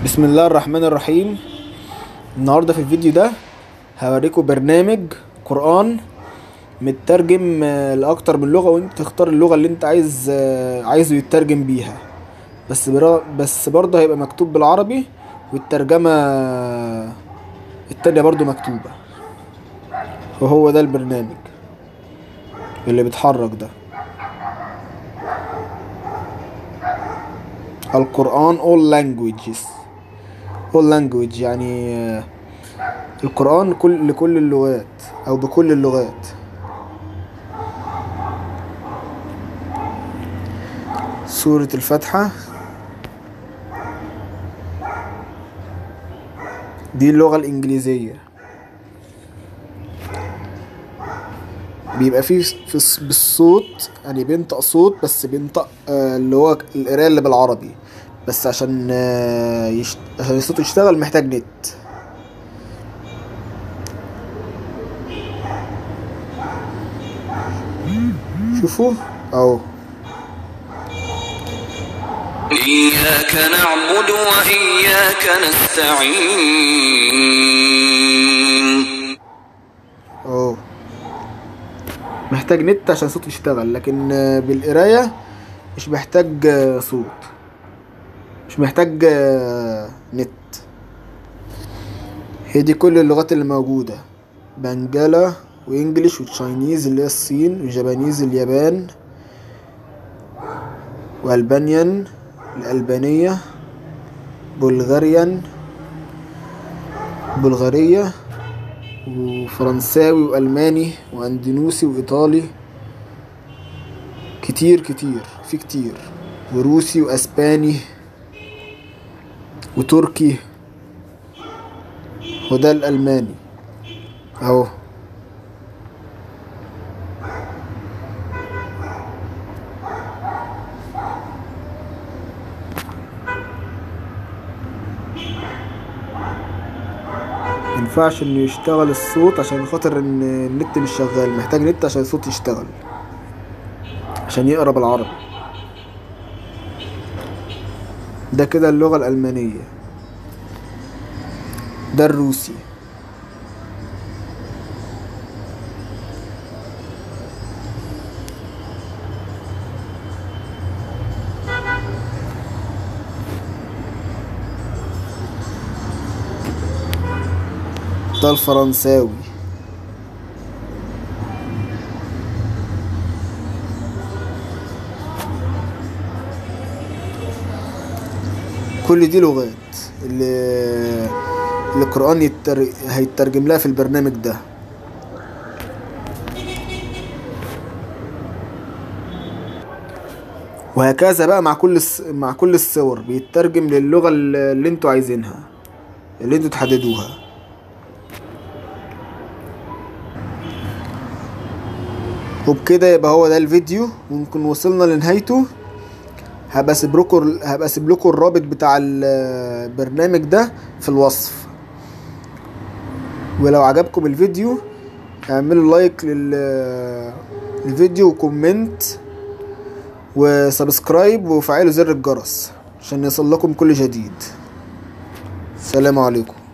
بسم الله الرحمن الرحيم النهارده في الفيديو ده هوريكم برنامج قرآن مترجم آه، لأكتر من لغة وانت تختار اللغة اللي انت عايز آه، عايزه يترجم بيها بس برا بس برضه هيبقى مكتوب بالعربي والترجمة التانية برضه مكتوبة وهو ده البرنامج اللي بيتحرك ده القرآن all languages all language يعني آه، القرآن كل لكل اللغات أو بكل اللغات سورة الفاتحة دي اللغة الإنجليزية بيبقى فيه في الص- بالصوت يعني بينطق صوت بس بينطق آه، اللي هو القراية اللي بالعربي بس عشان آه، يشت... عشان الصوت يشتغل محتاج نت شوفوا اهو إياك نعبد وإياك نستعين اهو محتاج نت عشان الصوت يشتغل لكن آه، بالقراية مش محتاج آه، صوت مش محتاج آه، نت هي دي كل اللغات اللي موجودة بنجالا وانجليش وتشاينيز اللي هي الصين وجابانيز اليابان والبانيان الألبانية بلغاريان بلغارية وفرنساوي وألماني وأندونوسي وإيطالي كتير كتير في كتير وروسي وأسباني وتركي وده الألماني أهو مينفعش انه يشتغل الصوت عشان خاطر ان النت مش شغال محتاج نت عشان الصوت يشتغل عشان يقرا بالعربي ده كده اللغة الألمانية ده الروسي ده الفرنساوي كل دي لغات اللي اللي القرآن يتر... هيترجم لها في البرنامج ده وهكذا بقى مع كل الس... مع كل الصور بيترجم للغة اللي اللي انتوا عايزينها اللي انتوا تحددوها وبكده يبقى هو ده الفيديو ونكون وصلنا لنهايته هبقى اسيب لكم هبقى اسيب لكم الرابط بتاع البرنامج ده في الوصف ولو عجبكم الفيديو اعملوا لايك لل- للفيديو وكومنت وسبسكرايب وفعلوا زر الجرس عشان يوصل لكم كل جديد سلام عليكم